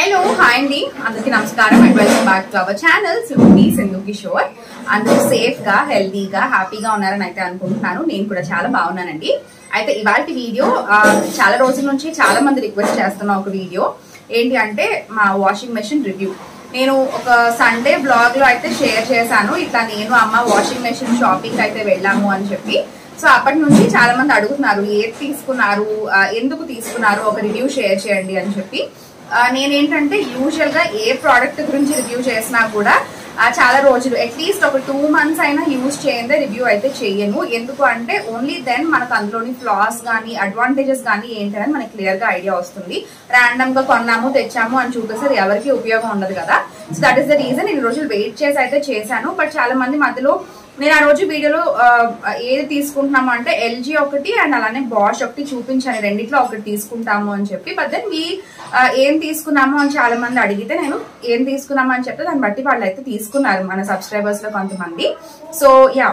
hello hi అండి అందరికీ నమస్కారం and welcome back to our channel Sindhu Sindhu Kishore అందరూ సేఫ్ గా హెల్దీగా హ్యాపీగా ఉన్నారని అయితే అనుకుంటున్నాను నేను కూడా చాలా బాగున్నానండి అయితే ఇవాళ వీడియో ఆ, చాలా రోజుల నుంచి చాలా మంది రిక్వెస్ట్ చేస్తున్న ఒక వీడియో ఏంటి అంటే మా వాషింగ్ మెషిన్ రివ్యూ నేను ఒక సండే బ్లాగ్ లో అయితే షేర్ చేశాను ఇట్లా నేను అమ్మ వాషింగ్ మెషిన్ షాపింగ్ అయితే వెళ్ళాము అని చెప్పి సో అప్పటి నుంచి చాలా మంది అడుగుతున్నారు ఏది తీసుకున్నారు ఆ, ఎందుకు తీసుకున్నారు ఒక రివ్యూ షేర్ చేయండి అని చెప్పి ఆ, నేనేంటంటే యూజువల్ గా ఏ ప్రోడక్ట్ గురించి రివ్యూ చేసినా కూడా ఆ, చాలా రోజులు అట్లీస్ట్ ఒక టూ మంత్స్ అయినా యూజ్ చేయందే రివ్యూ అయితే చెయ్యను ఎందుకు అంటే ఓన్లీ దెన్ మనకు అందులోని ఫ్లాస్ కానీ అడ్వాంటేజెస్ కానీ ఏంటనేది మనకి క్లియర్ గా ఐడియా వస్తుంది ర్యాండమ్ గా కొన్నాము తెచ్చాము అని చూపిస్తే అది ఎవరికి ఉపయోగం ఉండదు కదా so that is the reason ఇన్ని రోజులు వెయిట్ చేసి అయితే చేశాను బట్ చాలా మంది మధ్యలో నేను ఆ రోజు వీడియోలో ఆ, ఏది తీసుకుంటున్నాము అంటే ఎల్జీ ఒకటి అండ్ అలానే బాష్ ఒకటి చూపించాను రెండిట్లో ఒకటి తీసుకుంటాము అని చెప్పి బట్ దెన్ మీ ఆ, ఏం తీసుకున్నాము అని చాలా మంది అడిగితే నేను ఏం తీసుకున్నాము అని చెప్తే దాన్ని బట్టి వాళ్ళు అయితే తీసుకున్నారు మన సబ్స్క్రైబర్స్ లో కొంతమంది సో యా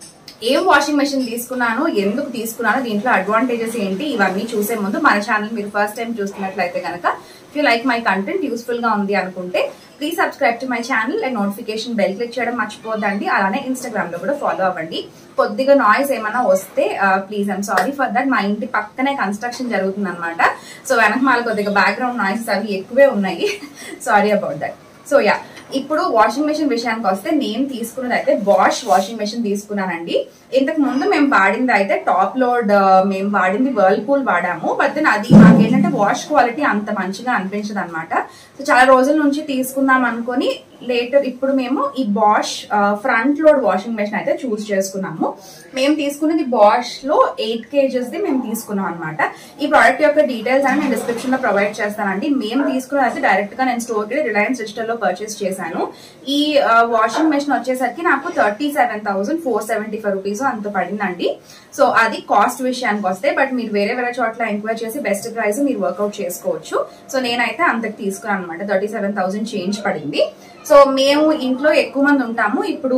ఏం వాషింగ్ మెషిన్ తీసుకున్నాను ఎందుకు తీసుకున్నాను దీంట్లో అడ్వాంటేజెస్ ఏంటి ఇవన్నీ చూసే ముందు మన ఛానల్ మీరు ఫస్ట్ టైం చూస్తున్నట్లయితే కనుక if you like my content useful గా ఉంది అనుకుంటే please subscribe to my channel and notification bell click చేయడం మర్చిపోద్దండి అలానే ఇన్స్టాగ్రామ్ లో కూడా ఫాలో అవ్వండి కొద్దిగా నాయిస్ ఏమైనా వస్తే please I'm sorry for that మా ఇంటి పక్కనే కన్స్ట్రక్షన్ జరుగుతుంది అనమాట సో వెనకమాల కొద్దిగా బ్యాక్గ్రౌండ్ నాయిస్ అవి ఎక్కువే ఉన్నాయి sorry about that so yeah ఇప్పుడు వాషింగ్ మెషిన్ విషయానికి వస్తే నేను తీసుకున్నది అయితే బాష్ వాషింగ్ మెషిన్ తీసుకున్నానండి ఇంతకు ముందు మేము వాడింది అయితే టాప్ లోడ్ ఆ, మేము వాడింది వర్ల్పూల్ వాడాము బట్ దెన్ అది మాకు ఏంటంటే వాష్ క్వాలిటీ అంత మంచిగా అనిపించదు అనమాట సో చాలా రోజుల నుంచి తీసుకుందాం అనుకొని లేటర్ ఇప్పుడు మేము ఈ Bosch front load washing machine అయితే చూస్ చేసుకున్నాము మేము తీసుకున్నది బాష్ లో ఎయిట్ కేజెస్ ది మేము తీసుకున్నాం అనమాట ఈ ప్రోడక్ట్ యొక్క డీటెయిల్స్ అని నేను డిస్క్రిప్షన్ లో ప్రొవైడ్ చేస్తానండి మేము తీసుకున్నది అయితే డైరెక్ట్ గా నేను స్టోర్ కి రిలయన్స్ డిజిటల్ లో పర్చేస్ చేశాను ఈ వాషింగ్ మెషిన్ వచ్చేసరికి నాకు thirty seven thousand four seventy five rupees అంత పడిందండి సో అది కాస్ట్ విషయానికి వస్తే బట్ మీరు వేరే వేరే చోట్ల ఎంక్వైరీ చేసి బెస్ట్ ప్రైస్ మీరు వర్కౌట్ చేసుకోవచ్చు సో నేనైతే అంతకు తీసుకున్నాను అనమాట థర్టీ సెవెన్ థౌసండ్ చేంజ్ పడింది సో మేము ఇంట్లో ఎక్కువ మంది ఉంటాము ఇప్పుడు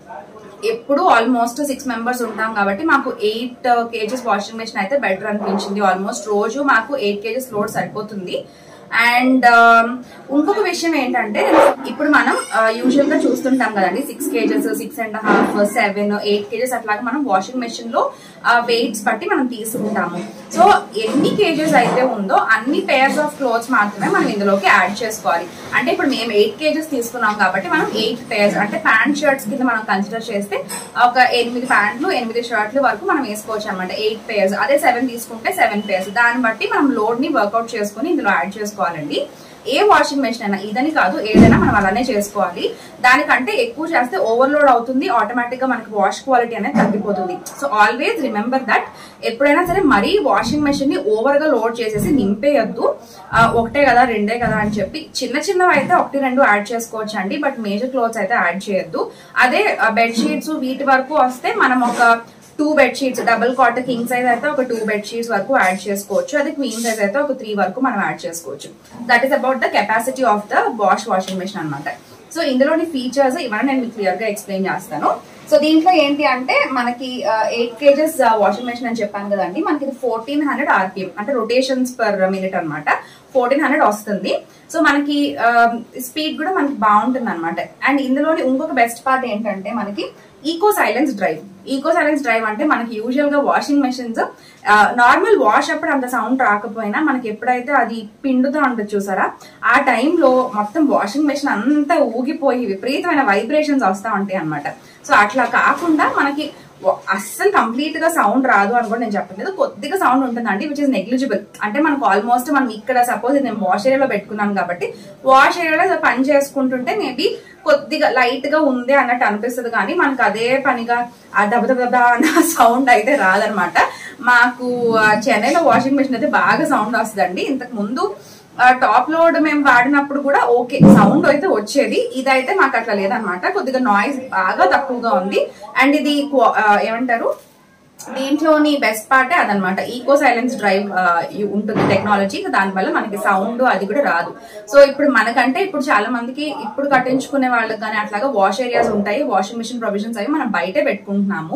ఎప్పుడు ఆల్మోస్ట్ సిక్స్ మెంబర్స్ ఉంటాం కాబట్టి మాకు ఎయిట్ కేజెస్ వాషింగ్ మెషిన్ అయితే బెటర్ అనిపించింది ఆల్మోస్ట్ రోజు మాకు ఎయిట్ కేజెస్ లోడ్ సరిపోతుంది అండ్ ఇంకొక విషయం ఏంటంటే ఇప్పుడు మనం యూజువల్ గా చూస్తుంటాం కదండి six kgs six and half seven eight kgs అట్లాగా మనం వాషింగ్ మెషిన్ లో వెయిట్స్ బట్టి మనం తీసుకుంటాము సో ఎన్ని కేజెస్ అయితే ఉందో అన్ని పేర్స్ ఆఫ్ క్లోత్స్ మాత్రమే మనం ఇందులోకి యాడ్ చేసుకోవాలి అంటే ఇప్పుడు మేము ఎయిట్ కేజెస్ తీసుకున్నాం కాబట్టి మనం ఎయిట్ పేర్స్ అంటే ప్యాంట్ షర్ట్స్ కింద మనం కన్సిడర్ చేస్తే ఒక ఎనిమిది ప్యాంట్లు ఎనిమిది షర్ట్లు వరకు మనం వేసుకోవచ్చు అనమాట ఎయిట్ పేర్స్ అదే సెవెన్ తీసుకుంటే సెవెన్ పేర్స్ దాన్ని బట్టి మనం లోడ్ ని వర్కౌట్ చేసుకుని ఇందులో యాడ్ చేసుకోవాలండి ఏ వాషింగ్ మెషిన్ అయినా ఇదని కాదు ఏదైనా మనం అలానే చేసుకోవాలి దానికంటే ఎక్కువ చేస్తే ఓవర్లోడ్ అవుతుంది ఆటోమేటిక్ గా మనకి వాష్ క్వాలిటీ అనేది తగ్గిపోతుంది సో ఆల్వేస్ రిమెంబర్ దట్ ఎప్పుడైనా సరే మరీ వాషింగ్ మెషిన్ ని ఓవర్ గా లోడ్ చేసేసి నింపేయద్దు ఆ, ఒకటే కదా రెండే కదా అని చెప్పి చిన్న చిన్నవి అయితే ఒకటి రెండు యాడ్ చేసుకోవచ్చు అండి బట్ మేజర్ క్లోత్స్ అయితే యాడ్ చేయొద్దు అదే బెడ్ షీట్స్ వీటి వరకు వస్తే మనం ఒక two bed sheets double cot king size అయితే ఒక టూ బెడ్ షీట్స్ వరకు యాడ్ చేసుకోవచ్చు అదే క్వీన్ సైజ్ అయితే ఒక త్రీ వరకు మనం యాడ్ చేసుకోవచ్చు that is about the capacity of the wash washing machine అనమాట సో ఇందులోని ఫీచర్స్ ఇవన్నీ నేను మీకు క్లియర్ గా ఎక్స్ప్లెయిన్ చేస్తాను సో దీంట్లో ఏంటి అంటే మనకి ఎయిట్ కేజెస్ వాషింగ్ మెషిన్ అని చెప్పాను కదండి మనకి ఇది ఫోర్టీన్ హండ్రెడ్ ఆర్పిఎం అంటే రొటేషన్స్ పర్ మినిట్ అన్నమాట ఫోర్టీన్ హండ్రెడ్ వస్తుంది సో మనకి స్పీడ్ కూడా మనకి బాగుంటుంది అనమాట అండ్ ఇందులోని ఇంకొక బెస్ట్ పార్ట్ ఏంటంటే మనకి eco silence drive eco silence drive అంటే మనకి యూజువల్ గా వాషింగ్ మెషిన్స్ నార్మల్ వాష్ అప్పుడు అంత సౌండ్ రాకపోయినా మనకి ఎప్పుడైతే అది పిండుతూ ఉంటుంది చూసారా ఆ టైంలో మొత్తం వాషింగ్ మెషిన్ అంతా ఊగిపోయి విపరీతమైన వైబ్రేషన్స్ వస్తా ఉంటాయి అనమాట సో అట్లా కాకుండా మనకి వ- అస్సలు కంప్లీట్ గా సౌండ్ రాదు అని కూడా నేను చెప్పట్లేదు కొద్దిగా సౌండ్ ఉంటుందండి విచ్ ఇస్ నెగ్లిజిబుల్ అంటే మనకు ఆల్మోస్ట్ మనం ఇక్కడ సపోజ్ నేను వాష్ ఏరియాలో పెట్టుకున్నాను కాబట్టి వాష్ ఏరియాలో పని చేసుకుంటుంటే మేబీ కొద్దిగా లైట్ గా ఉంది అన్నట్టు అనిపిస్తుంది కానీ మనకు అదే పనిగా ఆ దబ దబ దబ అన్న సౌండ్ అయితే రాదనమాట మాకు ఆ, చెన్నైలో వాషింగ్ మెషిన్ అయితే బాగా సౌండ్ వస్తుందండి ఇంతకు ముందు టాప్ లోడ్ మేము వాడినప్పుడు కూడా ఓకే సౌండ్ అయితే వచ్చేది ఇదైతే మాకు అట్లా లేదనమాట కొద్దిగా నాయిస్ బాగా తక్కువగా ఉంది అండ్ ఇది క్వా- ఆ, ఏమంటారు దీంట్లోని బెస్ట్ పార్టే అదనమాట ఈకో సైలెన్స్ డ్రైవ్ ఉంటుంది టెక్నాలజీ దానివల్ల మనకి సౌండ్ అది కూడా రాదు సో ఇప్పుడు మనకంటే ఇప్పుడు చాలా మందికి ఇప్పుడు కట్టించుకునే వాళ్ళకి కానీ అట్లాగా వాష్ ఏరియాస్ ఉంటాయి వాషింగ్ మిషన్ ప్రొవిజన్స్ అవి మనం బయటే పెట్టుకుంటున్నాము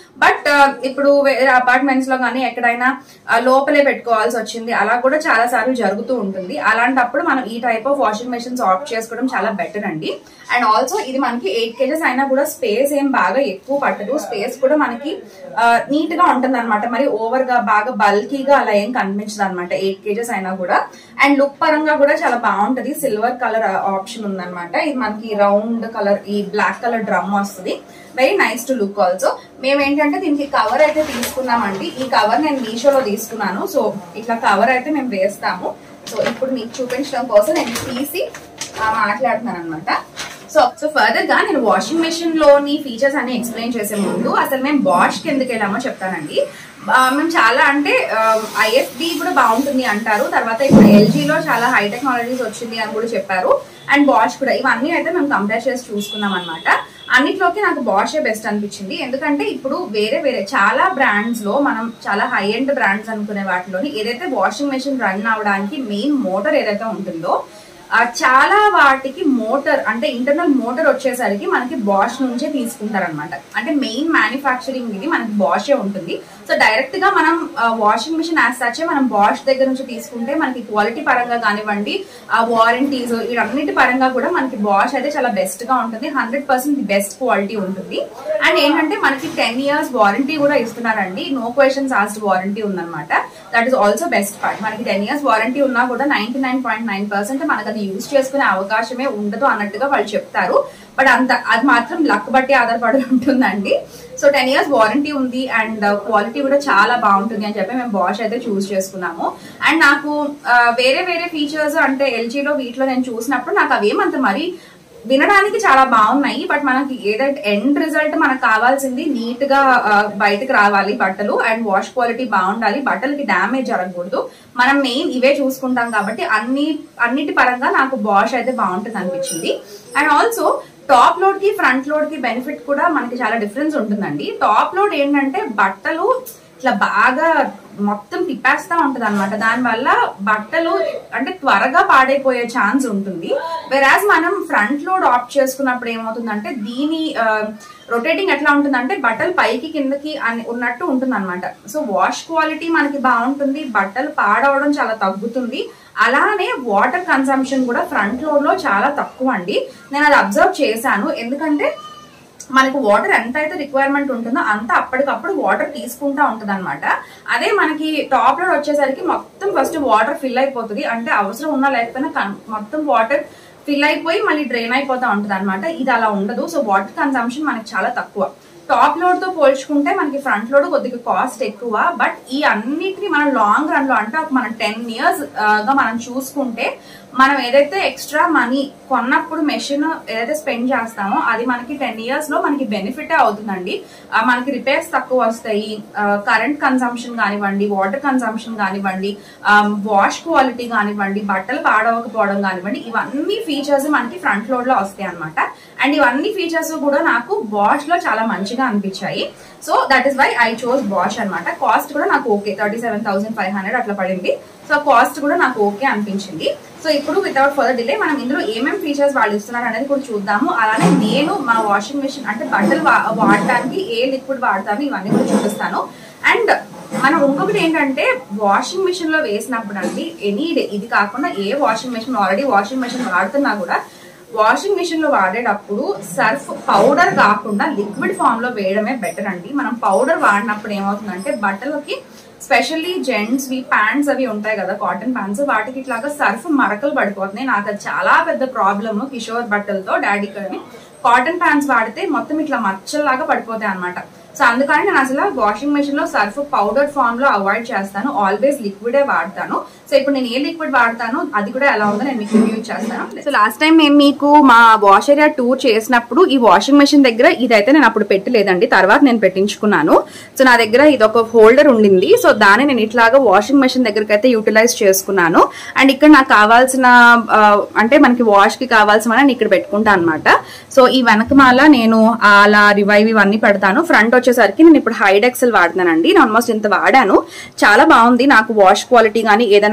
బట్ ఇప్పుడు వేరే అపార్ట్మెంట్స్ లో కానీ ఎక్కడైనా ఆ, లోపలే పెట్టుకోవాల్సి వచ్చింది అలా కూడా చాలా సార్లు జరుగుతూ ఉంటుంది అలాంటప్పుడు మనం ఈ type of washing machines opt చేసుకోవడం చాలా బెటర్ అండి అండ్ ఆల్సో ఇది మనకి ఎయిట్ కేజెస్ అయినా కూడా స్పేస్ ఏం బాగా ఎక్కువ పట్టదు స్పేస్ కూడా మనకి నీట్ గా ఉంటుంది అనమాట మరి ఓవర్ గా బాగా బల్కీగా అలా ఏం కనిపించదు అనమాట ఎయిట్ కేజెస్ అయినా కూడా అండ్ లుక్ పరంగా కూడా చాలా బాగుంటది సిల్వర్ కలర్ ఆప్షన్ ఉందన్నమాట ఇది మనకి రౌండ్ కలర్ ఈ బ్లాక్ కలర్ డ్రమ్ వస్తుంది very nice to look also మేము ఏంటంటే దీనికి కవర్ అయితే తీసుకున్నామండి ఈ కవర్ నేను మీషోలో తీసుకున్నాను సో ఇట్లా కవర్ అయితే మేము వేస్తాము సో ఇప్పుడు మీకు చూపించడం కోసం నేను తీసి ఆ, మాట్లాడుతున్నాను అనమాట సో సో ఫర్దర్ గా నేను వాషింగ్ మెషిన్ లోని ఫీచర్స్ అన్ని ఎక్స్ప్లెయిన్ చేసే ముందు అసలు మేము బాష్ కి ఎందుకు వెళ్ళామో చెప్తానండి ఆ, మేము చాలా అంటే ఐఎఫ్బి కూడా బాగుంటుంది అంటారు తర్వాత ఇప్పుడు LG లో చాలా హై టెక్నాలజీస్ వచ్చింది అని కూడా చెప్పారు అండ్ బాష్ కూడా ఇవన్నీ అయితే మేము కంపేర్ చేసి చూసుకున్నాం అనమాట అన్నిట్లోకి నాకు బాషే బెస్ట్ అనిపించింది ఎందుకంటే ఇప్పుడు వేరే వేరే చాలా బ్రాండ్స్ లో మనం చాలా హై ఎండ్ బ్రాండ్స్ అనుకునే వాటిలోని ఏదైతే వాషింగ్ మెషిన్ రన్ అవడానికి మెయిన్ మోటార్ ఏదైతే ఉంటుందో ఆ, చాలా వాటికి మోటార్ అంటే ఇంటర్నల్ మోటార్ వచ్చేసరికి మనకి బాష్ నుంచే తీసుకుంటారు అనమాట అంటే మెయిన్ మ్యానుఫ్యాక్చరింగ్ ఇది మనకి బాషే ఉంటుంది సో డైరెక్ట్ గా మనం వాషింగ్ మిషన్ యాజ్ సచే మనం బాష్ దగ్గర నుంచి తీసుకుంటే మనకి క్వాలిటీ పరంగా కానివ్వండి ఆ వారంటీస్ వీటన్నిటి పరంగా కూడా మనకి బాష్ అయితే చాలా బెస్ట్ గా ఉంటుంది hundred percent the best quality ఉంటుంది అండ్ ఏంటంటే మనకి టెన్ ఇయర్స్ వారంటీ కూడా ఇస్తున్నారండి నో క్వశ్చన్స్ ఆస్ట్ వారంటీ ఉందన్నమాట that is also best part మనకి టెన్ ఇయర్స్ వారంటీ ఉన్నా కూడా ninety nine point nine percent మనకు అది యూజ్ చేసుకునే అవకాశమే ఉండదు అన్నట్టుగా వాళ్ళు చెప్తారు బట్ అంత అది మాత్రం లక్ బట్టి ఆధారపడి ఉంటుందండి సో టెన్ ఇయర్స్ వారంటీ ఉంది అండ్ క్వాలిటీ కూడా చాలా బాగుంటుంది అని చెప్పి మేము బాష్ అయితే చూస్ చేసుకున్నాము అండ్ నాకు ఆ, వేరే వేరే ఫీచర్స్ అంటే ఎల్జీలో వీటిలో నేను చూసినప్పుడు నాకు అవేమంత మరి వినడానికి చాలా బాగున్నాయి బట్ మనకి ఏదైతే ఎండ్ రిజల్ట్ మనకు కావాల్సింది నీట్ గా ఆ, బయటకు రావాలి బట్టలు అండ్ వాష్ క్వాలిటీ బాగుండాలి బట్టలకి డ్యామేజ్ జరగకూడదు మనం మెయిన్ ఇవే చూసుకుంటాం కాబట్టి అన్ని అన్నిటి పరంగా నాకు వాష్ అయితే బాగుంటుంది అనిపించింది అండ్ ఆల్సో టాప్ లోడ్ కి ఫ్రంట్ లోడ్ కి బెనిఫిట్ కూడా మనకి చాలా డిఫరెన్స్ ఉంటుందండి టాప్ లోడ్ ఏంటంటే బట్టలు ఇట్లా బాగా మొత్తం తిప్పేస్తా ఉంటది అనమాట దానివల్ల బట్టలు అంటే త్వరగా పాడైపోయే ఛాన్స్ ఉంటుంది వెరాజ్ మనం ఫ్రంట్ లోడ్ ఆఫ్ చేసుకున్నప్పుడు ఏమవుతుందంటే దీని రొటేటింగ్ ఎట్లా ఉంటుందంటే బట్టలు పైకి కిందకి అని ఉన్నట్టు ఉంటుంది అనమాట సో వాష్ క్వాలిటీ మనకి బాగుంటుంది బట్టలు పాడవడం చాలా తగ్గుతుంది అలానే వాటర్ కన్సంప్షన్ కూడా ఫ్రంట్ లోడ్ లో చాలా తక్కువ అండి నేను అది అబ్జర్వ్ చేశాను ఎందుకంటే మనకు వాటర్ ఎంత అయితే రిక్వైర్మెంట్ ఉంటుందో అంత అప్పటికప్పుడు వాటర్ తీసుకుంటా ఉంటది అనమాట అదే మనకి టాప్ లోడ్ వచ్చేసరికి మొత్తం ఫస్ట్ వాటర్ ఫిల్ అయిపోతుంది అంటే అవసరం ఉన్నా లేకపోయినా కన్- మొత్తం వాటర్ ఫిల్ అయిపోయి మళ్ళీ డ్రైన్ అయిపోతా ఉంటది అనమాట ఇది అలా ఉండదు సో వాటర్ కన్సంప్షన్ మనకి చాలా తక్కువ టాప్ లోడ్ తో పోల్చుకుంటే మనకి ఫ్రంట్ లోడ్ కొద్దిగా కాస్ట్ ఎక్కువ బట్ ఈ అన్నిటిని మనం లాంగ్ రన్ లో అంటే ఒక మనం టెన్ ఇయర్స్ గా మనం చూసుకుంటే మనం ఏదైతే ఎక్స్ట్రా మనీ కొన్నప్పుడు మెషిన్ ఏదైతే స్పెండ్ చేస్తామో అది మనకి టెన్ ఇయర్స్ లో మనకి బెనిఫిట్ అవుతుందండి ఆ, మనకి రిపేర్స్ తక్కువ వస్తాయి కరెంట్ కన్సంప్షన్ కానివ్వండి వాటర్ కన్సంప్షన్ కానివ్వండి వాష్ క్వాలిటీ కానివ్వండి బట్టలు పాడవకపోవడం కానివ్వండి ఇవన్నీ ఫీచర్స్ మనకి ఫ్రంట్ లోడ్ లో వస్తాయి అనమాట అండ్ ఇవన్నీ ఫీచర్స్ కూడా నాకు బాష్ లో చాలా మంచిగా అనిపించాయి so that is why I chose Bosch అన్నమాట కాస్ట్ కూడా నాకు okay thirty seven thousand five hundred అట్లా పడింది సో కాస్ట్ కూడా నాకు ఓకే అనిపించింది సో ఇప్పుడు వితౌట్ ఫర్దర్ డిలే మనం ఇందులో ఏమేమి ఫీచర్స్ వాళ్ళు ఇస్తున్నారు అనేది కూడా చూద్దాము అలానే నేను మా వాషింగ్ మెషిన్ అంటే బట్టలు వా- వాడటానికి ఏ లిక్విడ్ వాడతాను ఇవన్నీ కూడా చూపిస్తాను అండ్ మనం ఇంకొకటి ఏంటంటే వాషింగ్ మెషిన్ లో వేసినప్పుడు అండి ఎనీ డే ఇది కాకుండా ఏ washing machine already washing machine వాడుతున్నా కూడా వాషింగ్ మెషిన్ లో వాడేటప్పుడు సర్ఫ్ పౌడర్ కాకుండా లిక్విడ్ ఫామ్ లో వేయడమే బెటర్ అండి మనం పౌడర్ వాడినప్పుడు ఏమవుతుందంటే బట్టలకి స్పెషల్లీ జెంట్స్ వి ప్యాంట్స్ అవి ఉంటాయి కదా కాటన్ ప్యాంట్స్ వాటికి ఇట్లాగా సర్ఫ్ మరకలు పడిపోతున్నాయి నాకు అది చాలా పెద్ద ప్రాబ్లమ్ కిషోర్ బట్టలతో డాడీ కానీ కాటన్ ప్యాంట్స్ వాడితే మొత్తం ఇట్లా మచ్చల్లాగా పడిపోతాయి అన్నమాట సో అందుకని నేను అసలు వాషింగ్ మెషిన్ లో సర్ఫ్ పౌడర్ ఫామ్ లో అవాయిడ్ చేస్తాను ఆల్వేస్ లిక్విడే వాడతాను సో ఇప్పుడు నేను ఏ లిక్విడ్ వాడతాను అది కూడా ఎలా ఉందో నేను మీకు రివ్యూ చేస్తాను సో లాస్ట్ టైం మేము మీకు మా వాష్ ఏరియా టూర్ చేసినప్పుడు ఈ వాషింగ్ మెషిన్ దగ్గర ఇదైతే నేను అప్పుడు పెట్టలేదండి తర్వాత నేను పెట్టించుకున్నాను సో నా దగ్గర ఇది ఒక హోల్డర్ ఉండింది సో దాన్ని నేను ఇట్లాగా వాషింగ్ మెషిన్ దగ్గరికి అయితే యూటిలైజ్ చేసుకున్నాను అండ్ ఇక్కడ నాకు కావాల్సిన ఆ, అంటే మనకి వాష్ కి కావాల్సిన నేను ఇక్కడ పెట్టుకుంటాను అనమాట సో ఈ వెనకమాల నేను అలా రివైవ్ ఇవన్నీ పెడతాను ఫ్రంట్ వచ్చేసరికి నేను ఇప్పుడు హైడ్ ఎక్సెల్ వాడుతున్నానండి నేను ఆల్మోస్ట్ ఇంత వాడాను చాలా బాగుంది నాకు వాష్ క్వాలిటీ కానీ ఏదైనా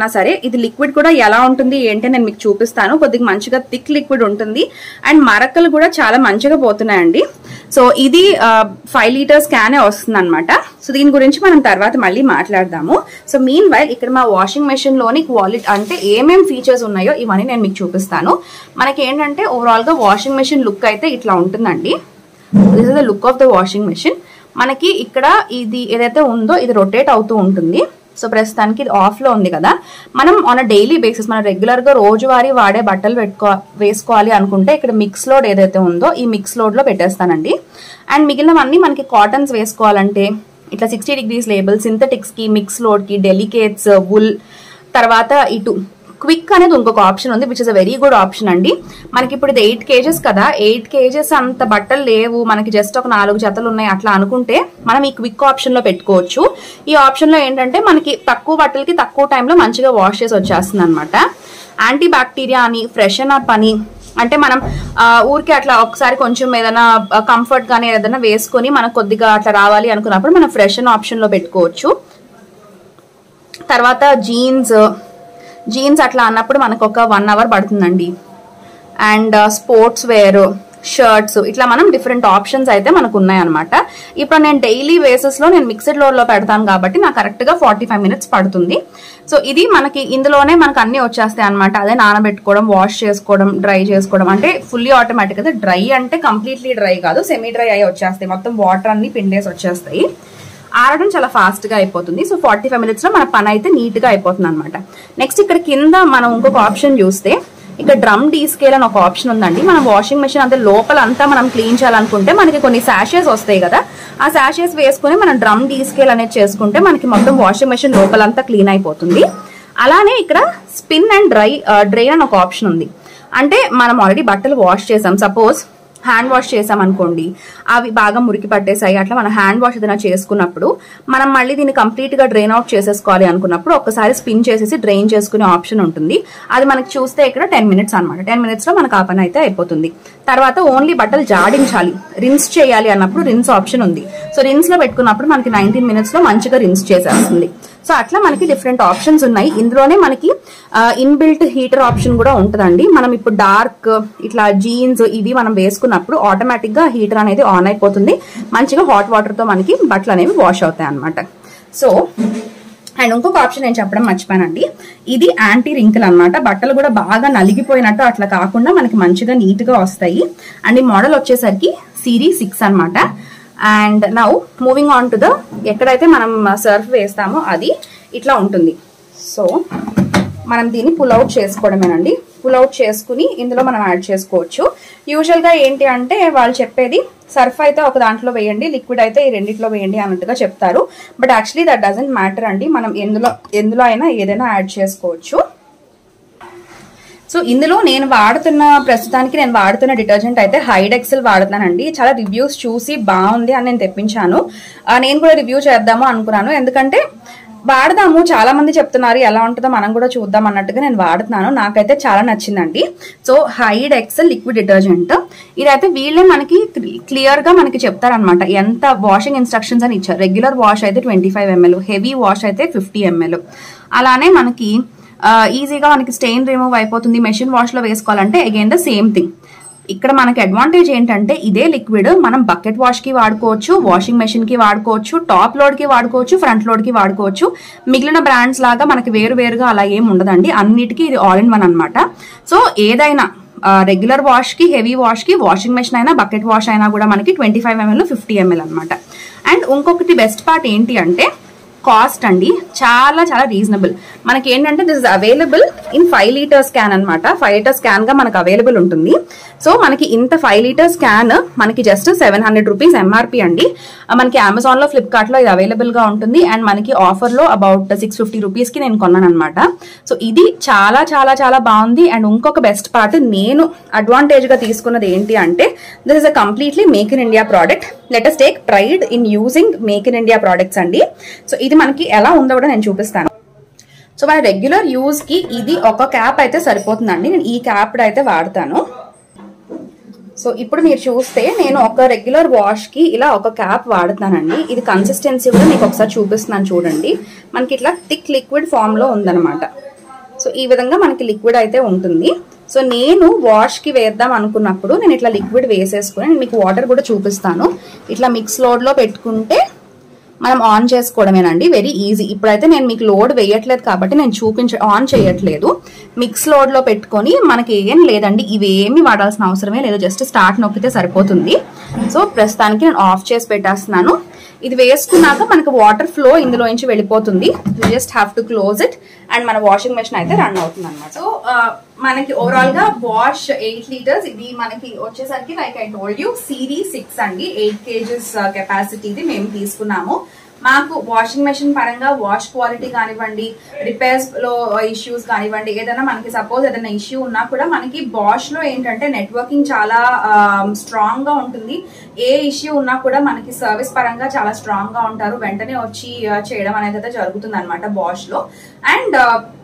సరే ఇది లిక్విడ్ కూడా ఎలా ఉంటుంది ఏంటి నేను మీకు చూపిస్తాను కొద్దిగా మంచిగా థిక్ లిక్విడ్ ఉంటుంది అండ్ మరకలు కూడా చాలా మంచిగా పోతున్నాయండి సో ఇది ఫైవ్ లీటర్స్ క్యానే వస్తుంది అనమాట సో దీని గురించి మనం తర్వాత మళ్ళీ మాట్లాడదాము సో మీన్ వైల్ ఇక్కడ మా వాషింగ్ మెషిన్ లోని క్వాలిటీ అంటే ఏమేం ఫీచర్స్ ఉన్నాయో ఇవన్నీ నేను మీకు చూపిస్తాను మనకి ఏంటంటే ఓవరాల్ గా వాషింగ్ మెషిన్ లుక్ అయితే ఇట్లా ఉంటుందండి this is the look of the washing machine మనకి ఇక్కడ ఇది ఏదైతే ఉందో ఇది రొటేట్ అవుతూ ఉంటుంది సో ప్రస్తుతానికి ఇది ఆఫ్ లో ఉంది కదా మనం ఆన్ అ డైలీ బేసిస్ మనం రెగ్యులర్ గా రోజువారీ వాడే బట్టలు పెట్టుకో వేసుకోవాలి అనుకుంటే ఇక్కడ మిక్స్ లోడ్ ఏదైతే ఉందో ఈ మిక్స్ లోడ్ లో పెట్టేస్తానండి అండ్ మిగిలినవన్నీ మనకి కాటన్స్ వేసుకోవాలంటే ఇట్లా సిక్స్టీ డిగ్రీస్ లేబుల్ సింథటిక్స్ కి మిక్స్ లోడ్ కి డెలికేట్స్ వుల్ తర్వాత ఇటు క్విక్ అనేది ఇంకొక ఆప్షన్ ఉంది which is a very good option అండి మనకి ఇప్పుడు ఇది ఎయిట్ కేజెస్ కదా ఎయిట్ కేజెస్ అంత బట్టలు లేవు మనకి జస్ట్ ఒక నాలుగు జతలు ఉన్నాయి అట్లా అనుకుంటే మనం ఈ క్విక్ ఆప్షన్ లో పెట్టుకోవచ్చు ఈ ఆప్షన్ లో ఏంటంటే మనకి తక్కువ బట్టలకి తక్కువ టైంలో మంచిగా వాష్ చేసి వచ్చేస్తుంది అనమాట యాంటీ బ్యాక్టీరియా అని ఫ్రెషన్ అప్ అని అంటే మనం ఆ, ఊరికే అట్లా ఒకసారి కొంచెం ఏదైనా కంఫర్ట్ గానీ ఏదైనా వేసుకొని మనకు కొద్దిగా అట్లా రావాలి అనుకున్నప్పుడు మనం ఫ్రెషన్ ఆప్షన్ లో పెట్టుకోవచ్చు తర్వాత జీన్స్ జీన్స్ అట్లా అన్నప్పుడు మనకు ఒక వన్ అవర్ పడుతుందండి అండ్ స్పోర్ట్స్ వేర్ షర్ట్స్ ఇట్లా మనం డిఫరెంట్ ఆప్షన్స్ అయితే మనకు ఉన్నాయన్నమాట ఇప్పుడు నేను డైలీ బేసిస్ లో నేను మిక్స్డ్ లోడ్ లో పెడతాను కాబట్టి నాకు కరెక్ట్ గా ఫార్టీ ఫైవ్ మినిట్స్ పడుతుంది సో ఇది మనకి ఇందులోనే మనకు అన్ని వచ్చేస్తాయి అనమాట అదే నానబెట్టుకోవడం వాష్ చేసుకోవడం డ్రై చేసుకోవడం అంటే ఫుల్లీ ఆటోమేటిక్ అయితే డ్రై అంటే కంప్లీట్లీ డ్రై కాదు సెమీ డ్రై అయి వచ్చేస్తాయి మొత్తం వాటర్ అన్ని పిండేసి వచ్చేస్తాయి ఆరడం చాలా ఫాస్ట్ గా అయిపోతుంది సో ఫార్టీ ఫైవ్ మినిట్స్ లో మన పని అయితే నీట్ గా అయిపోతుంది అనమాట నెక్స్ట్ ఇక్కడ కింద మనం ఇంకొక ఆప్షన్ చూస్తే ఇక్కడ డ్రమ్ డీ స్కేల్ అని ఒక ఆప్షన్ ఉందండి మనం వాషింగ్ మెషిన్ అంతా లోపల అంతా మనం క్లీన్ చేయాలనుకుంటే మనకి కొన్ని శాషెస్ వస్తాయి కదా ఆ శాషెస్ వేసుకుని మనం డ్రమ్ డీ స్కేల్ అనేది చేసుకుంటే మనకి మొత్తం వాషింగ్ మెషిన్ లోపలంతా క్లీన్ అయిపోతుంది అలానే ఇక్కడ స్పిన్ అండ్ డ్రై డ్రైన్ అని ఒక ఆప్షన్ ఉంది అంటే మనం ఆల్రెడీ బట్టలు వాష్ చేసాం సపోజ్ హ్యాండ్ వాష్ చేసాం అనుకోండి అవి బాగా మురికి పట్టేసాయి అట్లా మనం హ్యాండ్ వాష్ ఏదైనా చేసుకున్నప్పుడు మనం మళ్ళీ దీన్ని కంప్లీట్ గా డ్రైన్ అవుట్ చేసేసుకోవాలి అనుకున్నప్పుడు ఒకసారి స్పిన్ చేసేసి డ్రైన్ చేసుకునే ఆప్షన్ ఉంటుంది అది మనకి చూస్తే ఇక్కడ టెన్ మినిట్స్ అనమాట టెన్ మినిట్స్ లో మనకు ఆ పని అయితే అయిపోతుంది తర్వాత ఓన్లీ బట్టలు జాడించాలి రిన్స్ చేయాలి అన్నప్పుడు రిన్స్ ఆప్షన్ ఉంది సో రిన్స్ లో పెట్టుకున్నప్పుడు మనకి నైన్టీన్ మినిట్స్ లో మంచిగా రిన్స్ చేసేస్తుంది సో అట్లా మనకి డిఫరెంట్ ఆప్షన్స్ ఉన్నాయి ఇందులోనే మనకి ఇన్బిల్ట్ హీటర్ ఆప్షన్ కూడా ఉంటుందండి మనం ఇప్పుడు డార్క్ ఇట్లా జీన్స్ ఇవి మనం వేసుకున్నప్పుడు ఆటోమేటిక్ గా హీటర్ అనేది ఆన్ అయిపోతుంది మంచిగా హాట్ వాటర్ తో మనకి బట్టలు అనేవి వాష్ అవుతాయి అనమాట సో అండ్ ఇంకొక ఆప్షన్ నేను చెప్పడం మర్చిపోయానండి ఇది యాంటీ రింకిల్ అన్నమాట బట్టలు కూడా బాగా నలిగిపోయినట్టు అట్లా కాకుండా మనకి మంచిగా నీట్ గా వస్తాయి అండ్ ఈ మోడల్ వచ్చేసరికి సిరీస్ సిక్స్ అన్నమాట and now moving on to the ఎక్కడైతే మనం సర్ఫ్ వేస్తామో అది ఇట్లా ఉంటుంది సో మనం దీన్ని పుల్ అవుట్ చేసుకోవడమేనండి పుల్ అవుట్ చేసుకుని ఇందులో మనం యాడ్ చేసుకోవచ్చు యూజువల్ గా ఏంటి అంటే వాళ్ళు చెప్పేది సర్ఫ్ అయితే ఒక దాంట్లో వేయండి లిక్విడ్ అయితే ఈ రెండిట్లో వేయండి అన్నట్టుగా చెప్తారు but actually that doesn't matter అండి మనం ఎందులో ఎందులో అయినా ఏదైనా యాడ్ చేసుకోవచ్చు సో ఇందులో నేను వాడుతున్న ప్రస్తుతానికి నేను వాడుతున్న డిటర్జెంట్ అయితే హైడ్ ఎక్సెల్ వాడుతున్నానండి చాలా రివ్యూస్ చూసి బాగుంది అని నేను తెప్పించాను ఆ, నేను కూడా రివ్యూ చేద్దాము అనుకున్నాను ఎందుకంటే వాడదాము చాలా మంది చెప్తున్నారు ఎలా ఉంటుందో మనం కూడా చూద్దాం అన్నట్టుగా నేను వాడుతున్నాను నాకైతే చాలా నచ్చిందండి so Hyde Excel liquid detergent ఇదైతే వీళ్ళే మనకి క్లియర్ గా మనకి చెప్తారనమాట ఎంత వాషింగ్ ఇన్స్ట్రక్షన్స్ అని ఇచ్చారు రెగ్యులర్ వాష్ అయితే twenty five ML heavy wash అయితే ఫిఫ్టీ ఎంఎల్ అలానే మనకి ఆ, ఈజీగా మనకి స్టెయిన్ రిమూవ్ అయిపోతుంది మెషిన్ వాష్ లో వేసుకోవాలంటే అగైన్ ద సేమ్ థింగ్ ఇక్కడ మనకి అడ్వాంటేజ్ ఏంటంటే ఇదే లిక్విడ్ మనం బకెట్ వాష్ కి వాడుకోవచ్చు వాషింగ్ మెషిన్ కి వాడుకోవచ్చు టాప్ లోడ్ కి వాడుకోవచ్చు ఫ్రంట్ లోడ్ కి వాడుకోవచ్చు మిగిలిన బ్రాండ్స్ లాగా మనకి వేరు వేరుగా అలా ఏం ఉండదండి అన్నిటికీ ఇది ఆల్ ఇన్ వన్ అనమాట సో ఏదైనా రెగ్యులర్ వాష్ కి హెవీ వాష్ కి వాషింగ్ మెషిన్ అయినా బకెట్ వాష్ అయినా కూడా మనకి twenty five ML fifty ML అనమాట అండ్ ఇంకొకటి బెస్ట్ పార్ట్ ఏంటి అంటే కాస్ట్ అండి చాలా చాలా రీజనబుల్ మనకి ఏంటంటే this is available in five litres can అనమాట ఫైవ్ లీటర్స్ క్యాన్ గా మనకు అవైలబుల్ ఉంటుంది సో మనకి ఇంత ఫైవ్ లీటర్స్ క్యాన్ మనకి just seven hundred rupees MRP అండి ఆ, మనకి అమెజాన్ లో ఫ్లిప్కార్ట్ లో ఇది అవైలబుల్ గా ఉంటుంది అండ్ మనకి ఆఫర్ లో అబౌట్ సిక్స్ ఫిఫ్టీ రూపీస్ కి నేను కొన్నాను అనమాట సో ఇది చాలా చాలా చాలా బాగుంది అండ్ ఇంకొక బెస్ట్ పార్ట్ నేను అడ్వాంటేజ్ గా తీసుకున్నది ఏంటి అంటే this is a completely make in India product let's take pride in using make in India products అండి సో ఇది మనకి ఎలా ఉందో కూడా నేను చూపిస్తాను సో మన రెగ్యులర్ యూజ్ కి ఇది ఒక క్యాప్ అయితే సరిపోతుందండి నేను ఈ క్యాప్ అయితే వాడతాను సో ఇప్పుడు మీరు చూస్తే నేను ఒక రెగ్యులర్ వాష్ కి ఇలా ఒక క్యాప్ వాడుతానండి ఇది కన్సిస్టెన్సీ కూడా మీకు ఒకసారి చూపిస్తున్నాను చూడండి మనకి ఇట్లా థిక్ లిక్విడ్ ఫామ్ లో ఉందన్నమాట సో ఈ విధంగా మనకి లిక్విడ్ అయితే ఉంటుంది సో నేను వాష్ కి వేద్దాం అనుకున్నప్పుడు నేను ఇట్లా లిక్విడ్ వేసేసుకుని నేను మీకు వాటర్ కూడా చూపిస్తాను ఇట్లా మిక్స్ లోడ్ లో పెట్టుకుంటే మనం ఆన్ చేసుకోవడమేనండి వెరీ ఈజీ ఇప్పుడైతే నేను మీకు లోడ్ వేయట్లేదు కాబట్టి నేను చూపించ ఆన్ చేయట్లేదు మిక్స్ లోడ్ లో పెట్టుకొని మనకి ఏం లేదండి ఇవేమి వాడాల్సిన అవసరమే లేదు జస్ట్ స్టార్ట్ నొక్కితే సరిపోతుంది సో ప్రస్తుతానికి నేను ఆఫ్ చేసి పెట్టేస్తున్నాను ఇది వేసుకున్నాక మనకు వాటర్ ఫ్లో ఇందులో నుంచి వెళ్ళిపోతుంది just have to close it and మన వాషింగ్ మెషిన్ అయితే రన్ అవుతుంది అనమాట సో మనకి ఓవరాల్ గా వాష్ ఎయిట్ లీటర్స్ ఇది మనకి వచ్చేసరికి like I told you series six అండి ఎయిట్ కేజెస్ కెపాసిటీది మేము తీసుకున్నాము మాకు వాషింగ్ మెషిన్ పరంగా వాష్ క్వాలిటీ కానివ్వండి రిపేర్స్ లో ఇష్యూస్ కానివ్వండి ఏదైనా మనకి సపోజ్ ఏదైనా ఇష్యూ ఉన్నా కూడా మనకి బాష్ లో ఏంటంటే నెట్వర్కింగ్ చాలా స్ట్రాంగ్ గా ఉంటుంది ఏ ఇష్యూ ఉన్నా కూడా మనకి సర్వీస్ పరంగా చాలా స్ట్రాంగ్ గా ఉంటారు వెంటనే వచ్చి ఆ, చేయడం అనేది అయితే జరుగుతుంది అనమాట బాష్ లో అండ్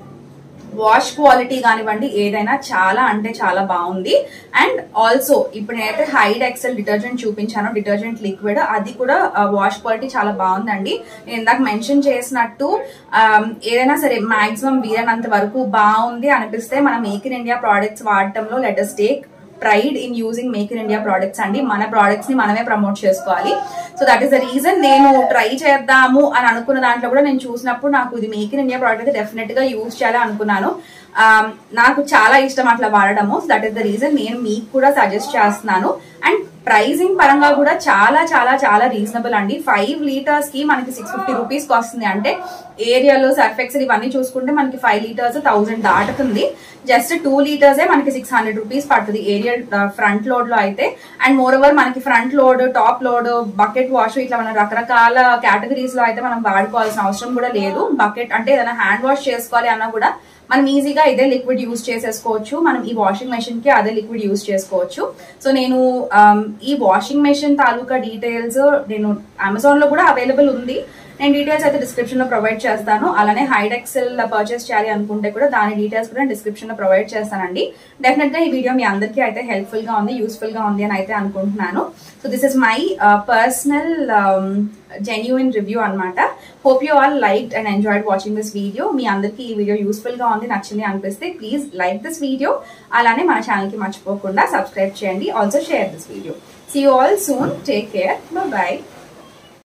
వాష్ క్వాలిటీ కానివ్వండి ఏదైనా చాలా అంటే చాలా బాగుంది అండ్ ఆల్సో ఇప్పుడు నేనైతే హైడ్ ఎక్సెల్ డిటర్జెంట్ చూపించాను డిటర్జెంట్ లిక్విడ్ అది కూడా వాష్ క్వాలిటీ చాలా బాగుందండి నేను ఇందాక మెన్షన్ చేసినట్టు ఆమ్, ఏదైనా సరే మాక్సిమం వీలైనంత వరకు బాగుంది అనిపిస్తే మనం మేక్ ఇన్ ఇండియా ప్రోడక్ట్స్ వాడటంలో let's take pride in using make in India products అండి మన ప్రోడక్ట్స్ ని మనమే ప్రమోట్ చేసుకోవాలి so that is the reason నేను ట్రై చేద్దాము అని అనుకున్న దాంట్లో కూడా నేను చూసినప్పుడు నాకు ఇది మేక్ ఇన్ ఇండియా ప్రోడక్ట్ అయితే డెఫినెట్ గా యూజ్ చేయాలి అనుకున్నాను Um, నాకు చాలా ఇష్టం అట్లా వాడడము దట్ ఈస్ ద రీజన్ నేను మీకు కూడా సజెస్ట్ చేస్తున్నాను అండ్ ప్రైసింగ్ పరంగా కూడా చాలా చాలా చాలా రీజనబుల్ అండి ఫైవ్ లీటర్స్ కి మనకి సిక్స్ ఫిఫ్టీ రూపీస్ కి వస్తుంది అంటే ఏరియాలో సర్ఫెక్స్ ఇవన్నీ చూసుకుంటే మనకి ఫైవ్ లీటర్స్ థౌసండ్ దాటుతుంది జస్ట్ టూ లీటర్సే మనకి సిక్స్ హండ్రెడ్ రూపీస్ పడుతుంది ఏరియా ఫ్రంట్ లోడ్ లో అయితే అండ్ మోర్ ఓవర్ మనకి front load top load bucket wash ఇట్లా మనం రకరకాల కేటగిరీస్ లో అయితే మనం వాడుకోవాల్సిన అవసరం కూడా లేదు బకెట్ అంటే ఏదైనా హ్యాండ్ వాష్ చేసుకోవాలి అన్నా కూడా మనం ఈజీగా ఇదే లిక్విడ్ యూస్ చేసేసుకోవచ్చు మనం ఈ వాషింగ్ మెషిన్ కి అదే లిక్విడ్ యూస్ చేసుకోవచ్చు సో నేను ఆమ్, ఈ వాషింగ్ మెషిన్ తాలూకా డీటెయిల్స్ నేను అమెజాన్ లో కూడా అవైలబుల్ ఉంది నేను డీటెయిల్స్ అయితే డిస్క్రిప్షన్ లో ప్రొవైడ్ చేస్తాను అలానే హైడ్ ఎక్సెల్ పర్చేస్ చేయాలి అనుకుంటే కూడా దాని డీటెయిల్స్ కూడా డిస్క్రిప్షన్ లో ప్రొవైడ్ చేస్తానండి డెఫినెట్ గా ఈ వీడియో మీ అందరికీ అయితే హెల్ప్ఫుల్ గా ఉంది యూస్ఫుల్ గా ఉంది అని అయితే అనుకుంటున్నాను so this is my personal genuine review అన్నమాట hope you all like and enjoyed watching this video మీ అందరికీ ఈ వీడియో యూస్ఫుల్ గా ఉంది నచ్చింది అనిపిస్తే ప్లీజ్ లైక్ దిస్ వీడియో అలానే మన ఛానల్ కి మర్చిపోకుండా సబ్స్క్రైబ్ చేయండి also share this video see you all soon take care by